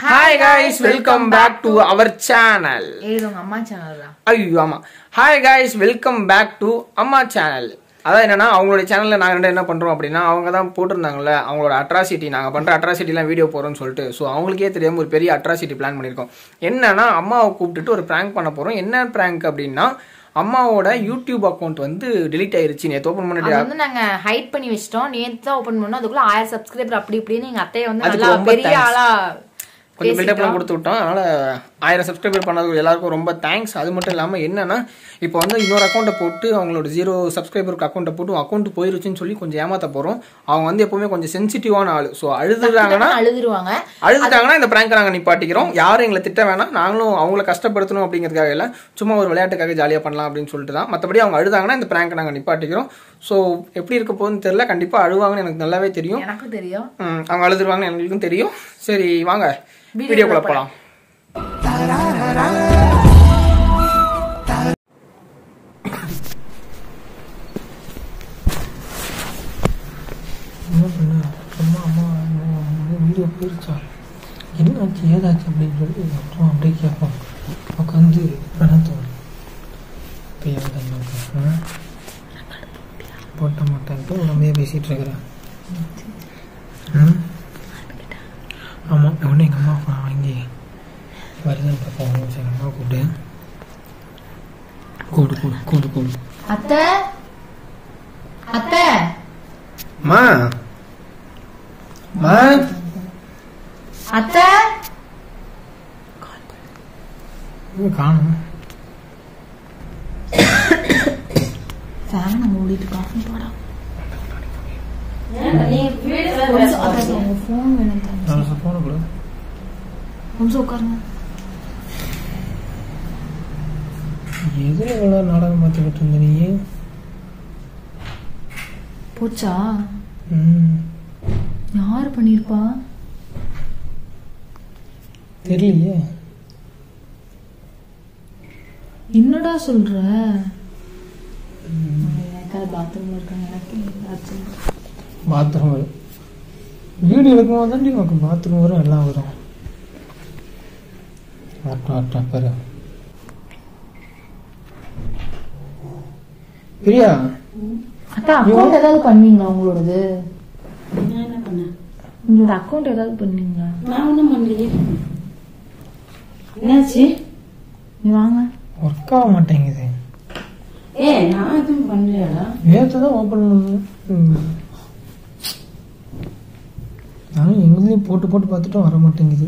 Hi guys welcome back to our channel இது உங்க அம்மா சேனல் தான் ஐயோ ஆமா hi guys welcome back to அம்மா சேனல் அதான் என்னன்னா அவங்களுடைய சேனல்ல நாங்க ரெண்டு என்ன பண்றோம் அப்படின்னா அவங்க தான் போட்டிருந்தாங்கல்ல அவங்களோட அட்ராசிட்டி நாங்க பண்ற அட்ராசிட்டிலாம் வீடியோ போறோம்னு சொல்லிட்டு ஸோ அவங்களுக்கே தெரியாம ஒரு பெரிய அட்ராசிட்டி பிளான் பண்ணியிருக்கோம் என்னன்னா அம்மாவை கூப்பிட்டுட்டு ஒரு ப்ராங்க் பண்ண போறோம் என்ன ப்ராங்க் அப்படின்னா அம்மாவோட யூடியூப் அக்கௌண்ட் வந்து delete ஆயிருச்சு நேற்று ஓப்பன் அது பண்ணிட்டு வந்து நாங்க ஹைட் பண்ணி வச்சிட்டோம் நேத்து தான் ஓபன் பண்ணோம் அதுக்குள்ள ஆயிரம் சப்ஸ்கிரைபர் அப்படி இப்படின்னு எங்க அத்தையை வந்து அதுக்கு நல்லா ரொம்ப பெரிய thanks. ஆளா கொஞ்சம் பில்டப்லாம் கொடுத்து விட்டோம் அதனால ஆயிரம் சப்ஸ்கிரைபர் பண்ணதுக்கு எல்லாருக்கும் ரொம்ப தேங்க்ஸ் அது மட்டும் இல்லாமல் என்னன்னா இப்போ வந்து இன்னொரு அக்கௌண்ட்டை போட்டு அவங்களோட ஜீரோ சப்ஸ்கிரைபருக்கு அக்கௌண்ட்டை போட்டு அக்கௌண்ட் போயிருச்சுன்னு சொல்லி கொஞ்சம் ஏமாத்த போகிறோம் அவங்க வந்து எப்பவுமே கொஞ்சம் சென்சிட்டிவான ஆள் ஸோ அழுதுறாங்கன்னா அழுதுருவாங்க அழுதுட்டாங்கன்னா இந்த ப்ராங்கை நாங்கள் நிப்பாட்டிக்கிறோம் யாரும் எங்களை திட்ட வேணாம் நாங்களும் அவங்கள கஷ்டப்படுத்தணும் அப்படிங்கிறதுக்காக இல்லை சும்மா ஒரு விளையாட்டுக்காக ஜாலியாக பண்ணலாம் அப்படின்னு சொல்லிட்டு தான் மற்றபடி அவங்க அழுதாங்கன்னா இந்த ப்ராங்கை நாங்கள் நிப்பாட்டிக்கிறோம் ஸோ எப்படி இருக்க போகுதுன்னு தெரியல கண்டிப்பாக அழுவாங்கன்னு எனக்கு நல்லாவே தெரியும் எனக்கும் தெரியும் ம், அவங்க அழுதுருவாங்கன்னு எங்களுக்கும் தெரியும் சரி வாங்க வீடியோக்குள்ள போகலாம் என்ன பண்ண அம்மா அம்மா வீடியோ போயிருச்சா என்னாச்சு ஏதாச்சு அப்படின்னு சொல்லி அப்புறம் அப்படியே கேட்போம் உட்காந்து பிரணத்தோம் இப்போ ஏதாவது போட்ட மாட்டேன்ட்டு நம்மையே பேசிகிட்டு இருக்கிறேன் ம் ஆமாம் உடனே எங்கள் அம்மா ஃபோன் வாங்கி வருதுன்னு பார்ப்போம் ஒரு நிமிஷம் எங்கள் அம்மா கூப்பிட்டு கூடு கூடு கூடு கூடு அத்தை அத்தை மா மா அத்தை காணும் ஃபேனை மூடிட்டு காஃபி போடா உங்க ஃபோன் வேணும் தம்பி. ஃபோனை கொடு கொஞ்சம் உட்காருங்க எதில் இவ்வளோ நாடகம் பார்த்துக்கிட்டு இருந்த நீ போச்சா ம் யார் பண்ணிருப்பா தெரியலையே என்னடா சொல்ற பாத்ரூம்ல இருக்காங்க எனக்கு ஏதாச்சும் பாத்ரூம் வரும் வீடு எடுக்கும்போது தான் உனக்கு பாத்ரூம் வரும் எல்லாம் வரும் வரட்டும் வரட்டும் பாரு பிரியா அக்கா அக்கௌண்ட் ஏதாவது பண்ணீங்களா உங்களோடது நான் என்ன பண்ணேன் உங்களோட அக்கௌண்ட் ஏதாவது பண்ணீங்களா நான் ஒன்றும் பண்ணலையே என்னாச்சு நீ வாங்க ஒர்க் ஆக மாட்டேங்குது ஏ நான் எதுவும் பண்ணலையாடா நேற்று தான் ஓப்பன் பண்ணணும் நானும் எங்களையும் போட்டு போட்டு பார்த்துட்டும் வர மாட்டேங்குது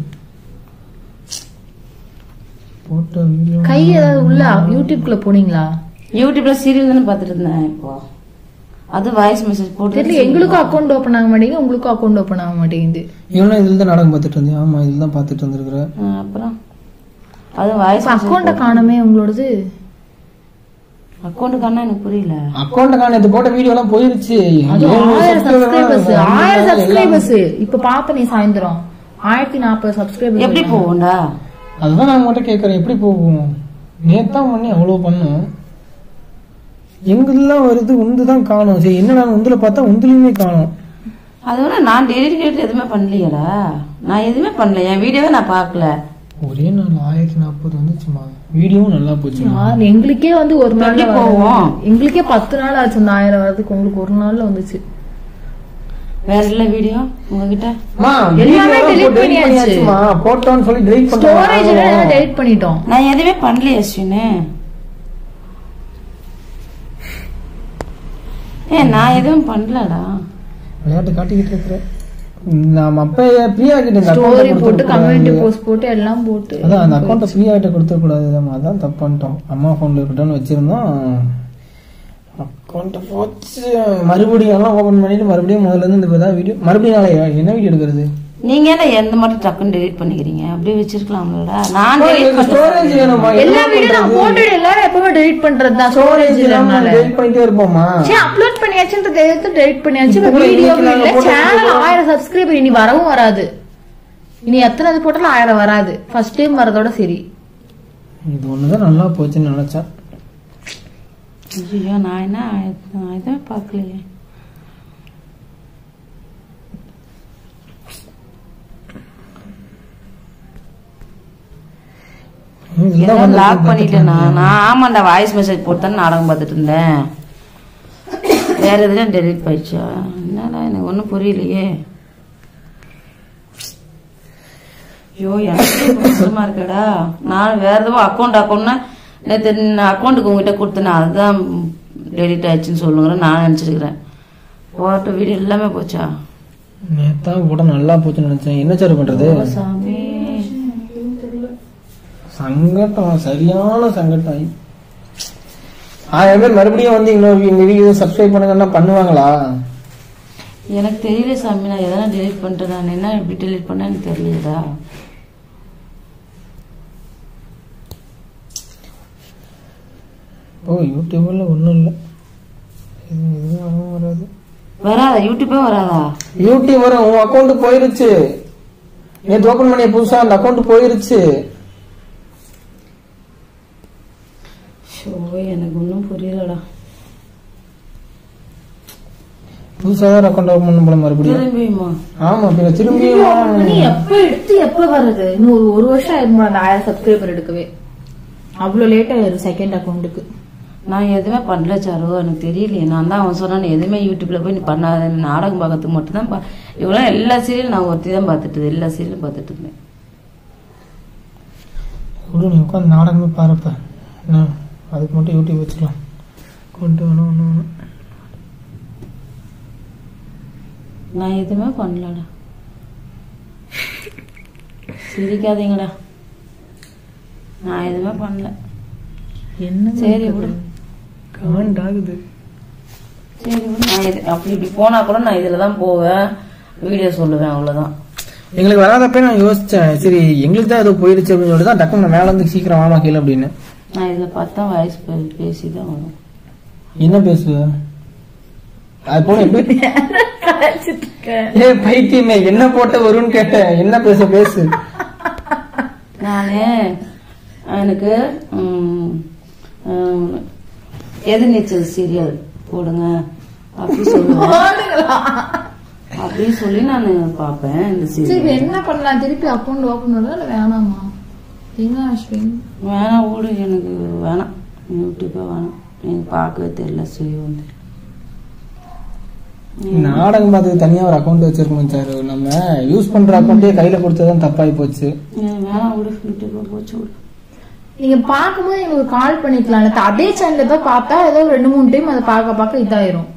போட்ட வீடியோ கை ஏதாவது உள்ள யூடியூப்குள்ள போனீங்களா யூடியூப்ல சீரியல் தானே பார்த்துட்டு இருந்தேன் இப்போ அது வாய்ஸ் மெசேஜ் போட்டு தெரியல எங்களுக்கும் அக்கௌண்ட் ஓபன் ஆக மாட்டேங்குது உங்களுக்கும் அக்கௌண்ட் ஓபன் ஆக மாட்டேங்குது இவனும் இதில் தான் நாடகம் பார்த்துட்டு இருந்தேன் ஆமாம் இதில் தான் பார்த்துட்டு இருந்திருக்கிற ஆ, அப்புறம் அது வாய்ஸ் அக்கௌண்ட காணமே உங்களோடது அக்கௌண்ட் காணா எனக்கு புரியல அக்கௌண்ட் காண இது போட்ட வீடியோலாம் போயிருச்சு அது ஆயிரம் சப்ஸ்கிரைபர்ஸ் ஆயிரம் எல்லாம் சப்ஸ்கிரைபர்ஸ் இப்ப பாப்ப நீ சாயந்தரம் ஆயிரத்தி நாற்பது சப்ஸ்கிரைபர்ஸ் எப்படி போகும்டா அதுதான் நான் உங்கள்கிட்ட கேட்குறேன் எப்படி போகும் நேத்தான் பண்ணி அவ்வளோ பண்ணோம் எங்கெல்லாம் வருது உந்து தான் காணும் சரி என்னடா உந்துல பார்த்தா உந்துலையுமே காணும் அதோட நான் டெலிட் கேட்டு எதுவுமே பண்ணலையாடா நான் எதுவுமே பண்ணல என் வீடியோவே நான் பார்க்கல ஒரே நாள் ஆயிரத்தி நாற்பது வந்துச்சுமா வீடியோவும் நல்லா போச்சுமா யார் எங்களுக்கே வந்து ஒரு நாள் எப்படி போவோம்? எங்களுக்கே பத்து நாள் ஆச்சு அந்த ஆயிரம் வரதுக்கு உங்களுக்கு ஒரு நாள்ல வந்துச்சு வேற இல்ல வீடியோ உங்ககிட்ட அம்மா, எல்லாமே video delete delete பண்ணியாச்சு. பண்ணியாச்சுமா. போட்டோன்னு சொல்லி delete ஸ்டோரேஜ் பண்ணிட்டோம். டெலிட் பண்ணிட்டோம் நான் எதுவுமே பண்ணலையே அஸ்வினு ஏ நான் எதுவும் பண்ணலடா விளையாட்டு காட்டிக்கிட்டு இருக்கிறேன் நாம அப்ப பிரியா கிட்ட இந்த account ஸ்டோரி அ போட்டு கொடுத்துடக் கம்யூனிட்டி கூடாது. போஸ்ட் போட்டு எல்லாம் போட்டு அதான் அந்த அக்கௌண்ட்டை ஃப்ரீ ஆகிட்ட கொடுத்துட கூடாது அதான் தப்பு பண்ணிட்டோம் அம்மா ஃபோன்ல இருக்கட்டும்னு வச்சிருந்தோம் அக்கௌண்ட்டை போச்சு மறுபடியும் எல்லாம் ஓபன் பண்ணிட்டு மறுபடியும் முதல்ல இருந்து இந்த ஏதாவது வீடியோ மறுபடியும் நாளை என்ன வீடியோ எடுக்கிறது நீங்க என்ன எந்த மட்டும் டக்குன்னு டெலீட் பண்ணிக்கிறீங்க அப்படியே வச்சிருக்கலாம்லடா நான் delete பண்ண ஸ்டோரேஜ் வேணுமா எல்லா வீடியோ நான் போட்டு எல்லாரும் எப்பவுமே டெலிட் பண்றது தான் ஸ்டோரேஜ் இல்லனால டெலிட் பண்ணிட்டே இருப்போமா சரி அப்லோட் பண்ணியாச்சுன்றது எடுத்து டெலிட் பண்ணியாச்சு இப்ப கூட வீடியோ இன்னைக்கு நாங்க இல்ல போட்ட சேனல் ஆயிரம் சப்ஸ்கிரைபர் இனி வரவும் வராது இனி எத்தனை இது போட்டாலும் ஆயிரம் வராது ஃபர்ஸ்ட் டைம் வரதோட சரி இது ஒண்ணுதான் நல்லா போச்சுன்னு நினைச்சேன் ஐயோ நான் என்ன நான் எதுவுமே பார்க்கலையே எல்லாம் லாக் பண்ணிட்டேன் நான் நான் ஆமாண்டா வாய்ஸ் மெசேஜ் போட்டு தானே நாடகம் பார்த்துட்டு இருந்தேன் வேற எதுலையும் டெலிட் போயிடுச்சா என்னடா எனக்கு ஒன்றும் புரியலையே ஐயோ எனக்கு கஷ்டமா இருக்கடா நான் வேற எதுவும் அக்கௌண்ட் அக்கௌண்ட்னா நேற்று அக்கௌண்ட்டுக்கு உங்ககிட்ட கொடுத்தேன் அதுதான் டெலிட் ஆயிடுச்சுன்னு சொல்லுங்கிறேன் நான் நினச்சிருக்கிறேன் போட்ட வீடியோ எல்லாமே போச்சா நேத்தான் கூட நல்லா போச்சுன்னு நினைச்சேன் என்ன சார் பண்றது ஓ சாமி சங்கட்டம் சரியான சங்கட்டம் ஆயிரம் பேர் மறுபடியும் வந்து இன்னொரு இந்த வீடியோ சப்ஸ்கிரைப் பண்ணுங்கன்னா பண்ணுவாங்களா எனக்கு தெரியல சாமி நான் எதனா டெலிட் பண்ணிட்டேன் நான் என்ன இப்படி டெலிட் பண்ண எனக்கு தெரியலடா ஓ யூடியூப்ல ஒன்றும் இல்லை இது எதுவும் வராது வராதா யூடியூப்பே வராதா யூடியூப் வரும் உன் அக்கௌண்ட் போயிருச்சு நேற்று ஓபன் பண்ணிய புதுசா அந்த அக்கௌண்ட் போயிருச்சு ஷோ எனக்கு ஒன்றும் புரியலடா புதுசா தான் அக்கௌண்ட் ஓபன் பண்ண போல மறுபடியும் திரும்பியுமா ஆமா பின்ன திரும்பியும் நீ எப்ப எடுத்து எப்ப வர்றது இன்னும் ஒரு ஒரு வருஷம் ஆயிருமா அந்த ஆயிரம் சப்ஸ்கிரைபர் எடுக்கவே அவ்வளவு லேட் ஆயிரும் செகண்ட் அக்கௌண்ட்டுக்கு நான் எதுவுமே பண்ணல சாரு எனக்கு தெரியலையே நான் தான் அவன் சொன்னான் எதுவுமே யூடியூப்ல போய் நீ பண்ணாத நீ நாடகம் பார்க்கறதுக்கு மட்டும் தான் இவ்வளோ எல்லா சீரியலும் நான் ஒருத்தி தான் பார்த்துட்டு இருந்தேன். எல்லா சீரியலும் பார்த்துட்டு இருந்தேன் விடு நீ உட்காந்து நாடகமே பாருப்ப என்ன அதுக்கு மட்டும் யூடியூப் வச்சுக்கலாம் கொண்டு வேணும் ஒன்று வேணும் நான் எதுவுமே பண்ணலடா சிரிக்காதீங்கடா நான் எதுவுமே பண்ணல என்ன சரி விடு கமெண்ட் ஆகுது சரி விடு நான் இது அப்படி இப்படி போனா கூட நான் இதுல தான் போவேன் வீடியோ சொல்லுவேன் அவ்வளவுதான் எங்களுக்கு வராதப்ப நான் யோசிச்சேன் சரி எங்களுக்கு தான் ஏதோ போயிருச்சு அப்படின்னு சொல்லிட்டு தான் டக்குனு மேல வந்து சீக்கிரம் வாமா கீழே அப்படின்னு நான் இதுல பார்த்தா வாய்ஸ் பேசி தான் வரும் என்ன பேசுவ அது போன எப்படி ஏ பைத்தியமே என்ன போட்ட வரும்னு கேட்டேன் என்ன பேச பேசு நானு எனக்கு ம், ம், எதிர்நீச்சல் சீரியல் போடுங்க அப்படி சொல்லுவேன் அப்படின்னு சொல்லி நான் பார்ப்பேன் இந்த சரி சீரியல் என்ன பண்ணலாம் திருப்பி அக்கௌண்ட் ஓபன் பண்ணலாம் இல்ல வேணாமா என்ன அஸ்வின் வேணாம் ஓடு எனக்கு வேணாம் யூடியூப்பே வேணாம் எனக்கு பார்க்கவே தெரியல செய்யும் நாடகம் பார்த்து தனியா ஒரு அக்கௌண்ட் வச்சிருக்கணும் சார் நம்ம யூஸ் பண்ற அக்கௌண்ட்டே கையில கொடுத்ததான் தப்பாகி போச்சு வேணாம் விடு யூடியூப்பை போச்சு விடு நீங்க பாக்கும்போது எங்களுக்கு கால் பண்ணிக்கலாம் அதே சேனல்ல தான் பார்த்தா ஏதோ ஒரு ரெண்டு மூணு டைம் அதை பார்க்க பார்க்க இதாயிரும்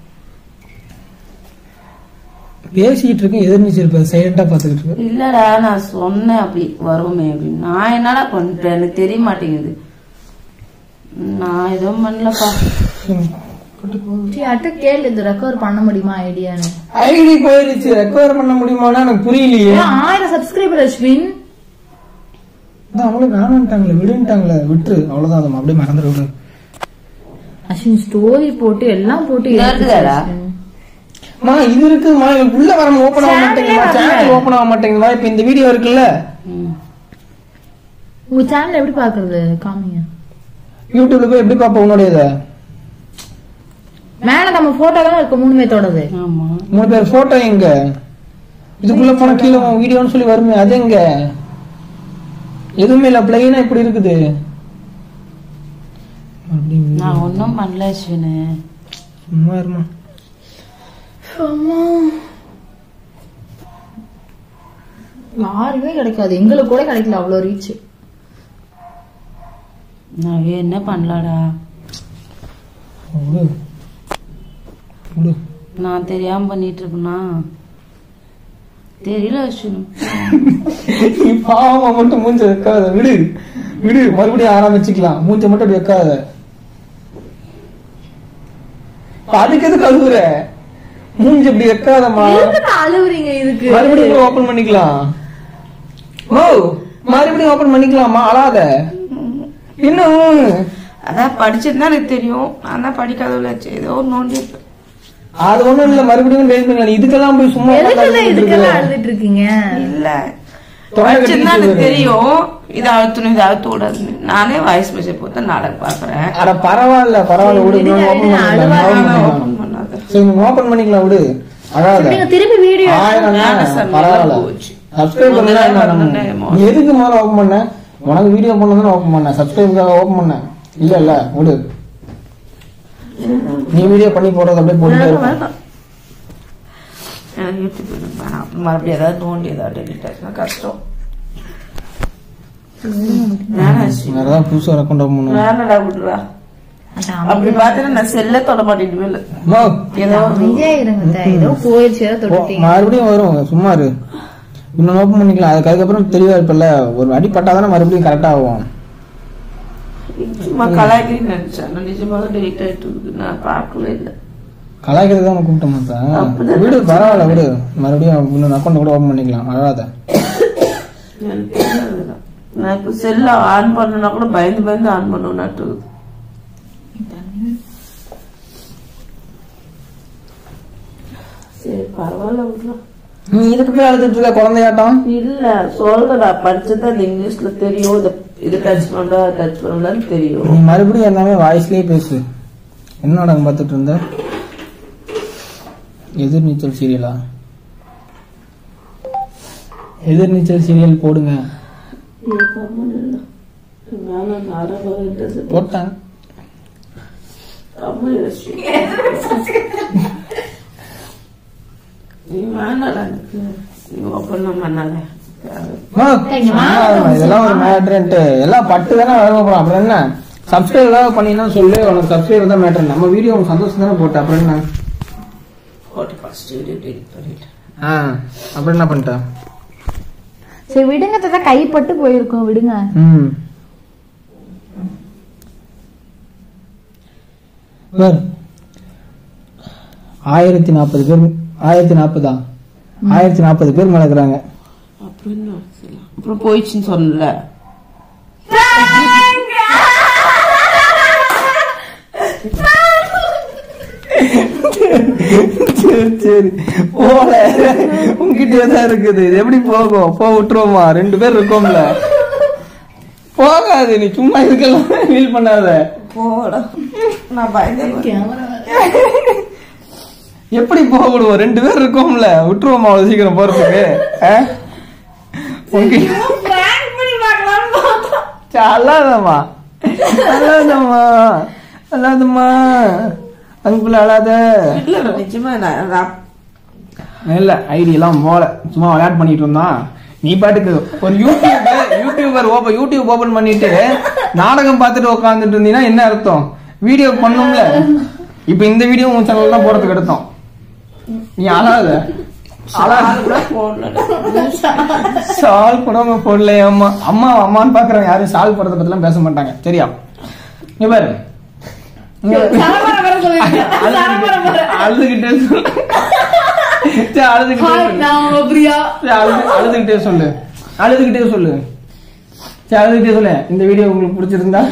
பேசிக்கிட்டு இருக்கேன் எதிர்நீச்சல் இருப்பேன் சைலண்டா பாத்துக்கிட்டு இருக்கு இல்லடா நான் சொன்னேன் அப்படி வருமே அப்படின்னு நான் என்னடா பண்றேன் எனக்கு தெரிய மாட்டேங்குது நான் எதுவும் பண்ணலப்பா சரி அட்ட கேளு இது ரெக்கவர் பண்ண முடியுமா ஐடியான்னு ஐடி போயிருச்சு ரெக்கவர் பண்ண முடியுமானா எனக்கு புரியலையே ஏன் ஆயிரம் சப்ஸ்கிரைபர் அஸ்வின் அதான் அவங்களும் வேணான்ட்டாங்களே விடுன்ட்டாங்களே விட்டுரு அவ்வளவுதான் அதை அப்படியே மறந்துட விடு அஸ்வின் ஸ்டோரி போட்டு எல்லாம் போட்டு இது ஏத்துச்சு இருக்குதாடா? அஸ்வின். மா இது இருக்குமா எனக்கு உள்ள வர ஓபன் ஆக மாட்டேங்குதுமா சேனல் ஓபன் ஆக மாட்டேங்குதுமா இப்ப இந்த வீடியோ இருக்குல்ல ம். உங்க சேனல் எப்படி பாக்குறது காமிங்க யூடியூப்ல போய் எப்படி பாப்ப உன்னுடையத மேல நம்ம போட்டோ தானே இருக்கு மூணு பேத்தோடது ஆமா மூணு பேர் போட்டோ எங்க இதுக்குள்ள போனா கீழே வீடியோன்னு சொல்லி வருமே அது எங்க எதுவுமே இல்ல பிளைனா இப்படி இருக்குது மறுபடியும் நான் ஒன்றும் பண்ணல அஸ்வினு சும்மா இருமா யாருமே கிடைக்காது எங்களுக்கு கூட கிடைக்கல அவ்வளவு ரீச் நான் என்ன பண்ணலடா விடு விடு நான் தெரியாம பண்ணிட்டு இருப்பேனா தெரியல அஸ்வினு நீ பாவமா மட்டும் மூஞ்ச வைக்காத விடு விடு மறுபடியும் ஆரம்பிச்சுக்கலாம் மூஞ்ச மட்டும் அப்படி வைக்காத இப்ப அதுக்கு எதுக்கு அழுகுற மூஞ்ச இப்படி வைக்காதம்மா எதுக்கு அழுவுறீங்க இதுக்கு மறுபடியும் ஓபன் பண்ணிக்கலாம் ஓ மறுபடியும் ஓபன் பண்ணிக்கலாமா அழாத இன்னும் அதான் படிச்சிருந்தா எனக்கு தெரியும் நான் தான் படிக்காதவள ஏதோ ஒரு நோண்டி இருப்பேன் அது ஒண்ணும் இல்ல மறுபடியும் டெலிட் பண்ணலாம் இதுக்கெல்லாம் போய் சும்மா உட்கார்ந்து எதுக்குதான் அழுதுட்டு இதுக்கெல்லாம் இருக்க. அழுதுட்டு இருக்கீங்க இல்ல தொண்டை படிச்சிருந்தா கட்டிக்கிட்டு எனக்கு தெரியும் இதை அழுத்தணும் இதை அழுத்த கூடாதுன்னு நானே வாய்ஸ் மெசேஜ் போட்டு நாடகம் பாக்குறேன் அட பரவாயில்ல பரவாயில்ல விடு விடுங்க, ஓபன் விடுங்க, பண்ணிக்கலாம் அழுவாத. open பண்ணிக்கலாம். ஓபன் பண்ணாத சரி நீங்க ஓபன் பண்ணிக்கலாம் விடு அழாத நீங்க திருப்பி வீடியோ ஆயிரம் வேணாம் தான், சாமி, பரவாயில்ல எல்லாம் போச்சு. சப்ஸ்கிரைப் பண்ணா முதல்ல என்ன பண்ணேன், நம்ம- மோசம். நீ எதுக்கு முதல்ல ஓபன் பண்ண உனக்கு வீடியோ பண்ணதான் ஓப்பன் பண்ணேன் சப்ஸ்கிரைபுக்காக ஓப்பன் பண்ணேன் இல்ல இல்ல விடு நீ வீடியோ பண்ணி போடுறது அப்படியே போட்டுட்டே வேண்டாம், இருப்பேன் வேண்டாம். எனக்கு யூடியூப் எனக்கு வேணாம் மறுபடியும் ஏதாவது நோண்டி ஏதாவது டெலிட் ஆச்சுன்னா கஷ்டம் வேணாம் ஸ்ரீ. வேற ஏதாவது புதுசா அக்கௌண்ட் ஓப்பன் பண்ணுவேன் வேணாடா விடுறா அப்படி பார்த்தீங்கன்னா நான் செல்ல தொட மாட்டேன் இல்லை ஏதோ ஒரு அமைதியா இருங்க அத்தை. ஏதோ போயிடுச்சு ஏதோ தொட்டுட்டீங்க மறுபடியும் வரும் சும்மா இரு இன்னொன்று ஓப்பன் பண்ணிக்கலாம் அதுக்கு அதுக்கப்புறம் தெளிவா இருப்பல்ல ஒரு அடி பட்டாதானே மறுபடியும் கரெக்டா ஆகும் சும்மா கலாய்க்கிறேன்னு நினைச்சேன் நான் நிஜமாக டெலிட் ஆயிட்டு இருக்கு நான் பார்க்கவே இல்லை கலாய்க்கிறது தான் கூப்பிட்ட மாட்டேன் அப்படிதான் விடு பரவாயில்ல விடு மறுபடியும் இன்னொரு அக்கௌண்ட் கூட ஓப்பன் பண்ணிக்கலாம் அழகாத எனக்கு தெரியாதுதான். நான் இப்போ செல்ல ஆன் பண்ணனா கூட பயந்து பயந்து ஆன் பண்ணுவேன்னாட்டு இருக்குது. சரி பரவாயில்ல விடுறா நீ இதுக்கு போய் அழுதுட்டு இருக்க குழந்தையாட்டம் இல்ல சொல்றா படிச்சது அது இங்கிலீஷ்ல தெரியும் இது இது டச் பண்ணா டச் பண்ணலான்னு தெரியும் நீ மறுபடியும் எல்லாமே வாய்ஸ்லயே பேசு என்ன நாடகம் பார்த்துட்டு இருந்த எதிர்நீச்சல் சீரியலா எதிர்நீச்சல் சீரியல் போடுங்க மேல நாடகம் போட்டேன் நீ வேணாடா எனக்கு நீ ஓப்பன் பண்ணாத அம்மா, சும்மா இருமா, இதெல்லாம் ஒரு மேட்ருன்ட்டு எல்லாம் பட்டு தானே வர போறோம் அப்புறம் என்ன சப்ஸ்கிரைப் ஏதாவது பண்ணினா சொல்லு உனக்கு சப்ஸ்கிரைப் தான் மேட்ரு நம்ம வீடியோ உனக்கு சந்தோஷம் தானே போட்டு அப்புறம் என்ன போட்டு ஃபர்ஸ்ட் வீடியோ டெலிட் பண்ணிட்டேன் ஆ அப்புறம் என்ன பண்ணிட்டேன் சரி விடுங்க தாத்தா கைப்பட்டு போயிருக்கோம் விடுங்க ம் பார் ஆயிரத்தி நாற்பது பேர் ஆயிரத்தி நாற்பதா ஆயிரத்தி நாற்பது பேர் மேல இருக்கிறாங்க அப்புறம் என்ன செய்யலாம்? அப்புறம் போயிடுச்சுன்னு சொன்னல சரி சரி போல உங்ககிட்டயே தான் இருக்குது இது எப்படி போகும் போ விட்டுருவோமா ரெண்டு பேர் இருக்கோம்ல போகாது நீ சும்மா இதுக்கெல்லாம் ஃபீல் பண்ணாத போடா நான் பயந்தேன் எப்படி போக விடுவோம் ரெண்டு பேர் இருக்கோம்ல விட்டுருவோமா அவ்வளவு சீக்கிரம் போறதுக்கு ஆ? உங்ககிட்ட சே, அழாதம்மா அழாதம்மா அழாதம்மா அங்குள்ள அழாத இல்ல நிஜமா நான் நான் இல்ல ஐடி எல்லாம் போல சும்மா விளையாட்டு பண்ணிட்டு இருந்தான் நீ பாட்டுக்கு ஒரு YouTuber YouTuber open YouTube open பண்ணிட்டு நாடகம் பார்த்துட்டு உட்காந்துட்டு இருந்தீங்கன்னா என்ன அர்த்தம் வீடியோ பண்ணும்ல இப்ப இந்த வீடியோ உன் சேனல் தான் போறதுக்கு எடுத்தோம் நீ அழாத அழாத ஆள் கூட போடலடா சால் கூட போடல அம்மா அம்மா அம்மான்னு பாக்குறவங்க யாரும் சால் போறத பத்திலாம் பேச மாட்டாங்க சரியா இங்க பாரு இங்க அழுதுகிட்டே- அழுதுகிட்டே சொல்லு சரி, அழுதுகிட்டே சொல்லு சரி, அழுது- அழுதுகிட்டே சொல்லு அழுதுகிட்டே சொல்லு சரி அழுதுகிட்டே சொல்லு இந்த வீடியோ உங்களுக்கு பிடிச்சிருந்தா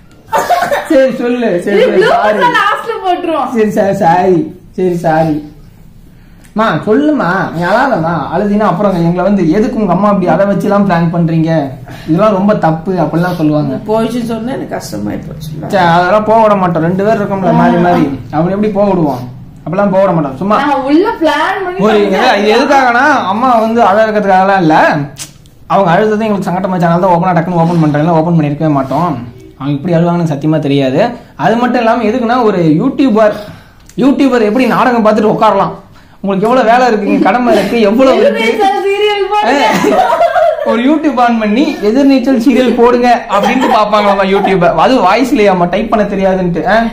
சரி சொல்லு சரி சரி சாரி லாஸ்ட்ல போட்டுருவோம் சரி சாரி சாரி சரி சாரி மா சொல்லுமா நீ அழாதம்மா அழுதினா அப்புறம் எங்களை வந்து எதுக்கு உங்க அம்மா அப்படி அதை வச்சுலாம் பிளான் பண்றீங்க இதெல்லாம் ரொம்ப தப்பு அப்படிலாம் சொல்லுவாங்க போயிடுச்சுன்னு சொன்னா எனக்கு கஷ்டமாயி போச்சுல சரி, அதெல்லாம் போக விட மாட்டோம் ரெண்டு பேர் இருக்கோம்ல மாறி மாறி அப்படி எப்படி போக விடுவோம் அப்படிலாம் போக விட மாட்டோம் சும்மா நான் உள்ள பிளான் பண்ணி ஒரு இது இது எதுக்காகனா அம்மா வந்து அழ இருக்கிறதுக்காகலாம் இல்ல அவங்க அழுதது எங்களுக்கு சங்கடமா சேனல் தான் ஓப்பனா டக்குன்னு ஓப்பன் பண்றாங்க ஓப்பன் பண்ணிருக்கவே மாட்டோம் அவங்க இப்படி அழுவாங்கன்னு சத்தியமா தெரியாது அது மட்டும் இல்லாம எதுக்குன்னா ஒரு யூடியூபர் யூடியூபர் எப்படி நாடகம் பார்த்துட்டு உட்காரலாம் உங்களுக்கு எவ்வளவு வேலை இருக்குங்க கடமை இருக்கு எவ்வளவு இருக்கு சீரியல் ஒரு யூடியூப் ஆன் பண்ணி எதிர்நீச்சல் சீரியல் போடுங்க அப்படின்ட்டு பாப்பாங்களாமா யூடியூப அது வாய்ஸ்லயாமா டைப் பண்ண தெரியாதுன்ட்டு ஆ?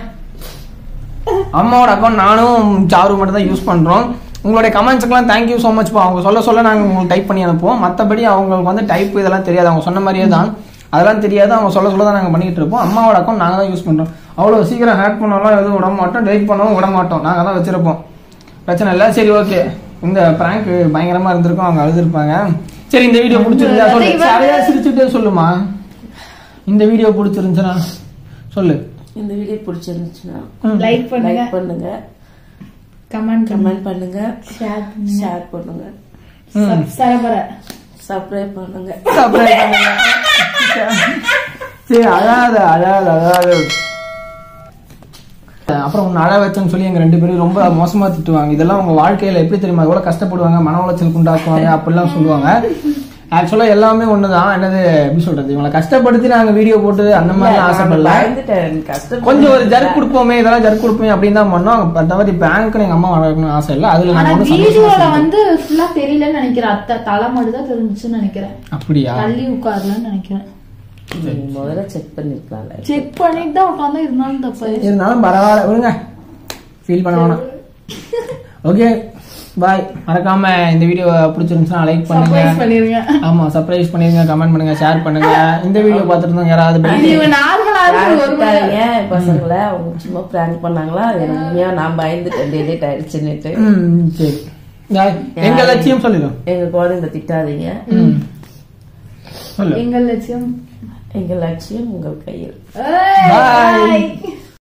அம்மாவோட அக்கௌண்ட் நானும் சாரு மட்டும் தான் யூஸ் பண்றோம் உங்களுடைய கமெண்ட்ஸ்க்கெல்லாம் தேங்க்யூ ஸோ மச் அவங்க சொல்ல சொல்ல நாங்கள் உங்களுக்கு டைப் பண்ணி அனுப்புவோம் மற்றபடி அவங்களுக்கு வந்து டைப் இதெல்லாம் தெரியாது அவங்க சொன்ன மாதிரியே தான் அதெல்லாம் தெரியாது அவங்க சொல்ல சொல்ல தான் நாங்கள் பண்ணிட்டு இருப்போம் அம்மாவோட அக்கௌண்ட் நாங்கள் தான் யூஸ் பண்றோம் அவ்வளோ சீக்கிரம் ஹேக் பண்ணாலும் எதுவும் விட மாட்டோம் டெலிட் பண்ணவும் விட மாட்டோம் நாங்கள் தான் வச்சிருப்போம் பிரச்சனை இல்லை சரி ஓகே இந்த பிராங்க் பயங்கரமா இருந்திருக்கும் அவங்க அழுதுருப்பாங்க சரி இந்த வீடியோ பிடிச்சிருந்தா சொல்லு சரியா சிரிச்சுட்டே சொல்லுமா இந்த வீடியோ பிடிச்சிருந்துச்சுன்னா சொல்லு இந்த வீடியோ பிடிச்சிருந்துச்சுன்னா லைக் பண்ணுங்க லைக் பண்ணுங்க கமெண்ட் கமெண்ட் பண்ணுங்க ஷேர் ஷேர் பண்ணுங்க ம். சரபர சப்ஸ்கிரைப் பண்ணுங்க Subscribe பண்ணுங்க. சரி அழாத அழாத அழாத அப்புறம் உன்னை அழ வச்சேன்னு சொல்லி எங்க ரெண்டு பேரும் ரொம்ப மோசமா திட்டுவாங்க இதெல்லாம் உங்க வாழ்க்கையில எப்படி தெரியுமா எவ்வளவு கஷ்டப்படுவாங்க மன உளைச்சலுக்கு உண்டாக்குவாங்க அப்படிலாம் சொல்லுவாங்க ஆக்சுவலா எல்லாமே ஒண்ணுதான் என்னது எப்படி சொல்றது இவங்களை கஷ்டப்படுத்தி நாங்க வீடியோ போட்டு அந்த மாதிரி ஆசைப்படல பயந்துட்டேன் கஷ்டம் கொஞ்சம் ஒரு ஜர்க் கொடுப்போமே இதெல்லாம் ஜர்க் கொடுப்போமே அப்படின்னு தான் பண்ணோம் மற்றபடி பேங்க்னு எங்க அம்மா வளர்க்கணும்னு ஆசை இல்லை அதுல ஆனா நாங்க ஒன்றும் வீடியோல சந்தோஷமா வந்து ஃபுல்லா தெரியலன்னு நினைக்கிறேன் அத்தை தலை மட்டும் தான் தெரிஞ்சுச்சுன்னு நினைக்கிறேன் அப்படியா தள்ளி உட்காரலன்னு நினைக்கிறேன் நீ முதல்ல செக் பண்ணிருக்கலாம்ல செக் பண்ணிட்டு தான் உட்காந்து இருந்தாலும் தப்பு இருந்தாலும் பரவாயில்ல விடுங்க ஃபீல் பண்ண வேணாம் ஓகே பாய் மறக்காம இந்த வீடியோ பிடிச்சிருந்துச்சுன்னா லைக் பண்ணுங்க சர்ப்ரைஸ் பண்ணிருங்க ஆமா சர்ப்ரைஸ் பண்ணிருங்க கமெண்ட் பண்ணுங்க ஷேர் பண்ணுங்க இந்த வீடியோ பார்த்துட்டு இருந்தா யாராவது இது break- இவன் நார்மலா இருக்கு ஒரு மணி நேரம். ஏன் பசங்களை அவங்க சும்மா பிராங்க் பண்ணாங்களா அது எனக்கு உண்மையா நான் பயந்துட்டேன் டெலிட் ஆயிடுச்சுன்னுட்டு ம், சரி Guys, எங்க லட்சியம் சொல்லிடும் எங்க குழந்தைங்க திட்டாதீங்க ம். சொல்லு எங்கள் லட்சியம் எங்க லட்சியம் உங்கள் கையில் ஏய், Bye. bye.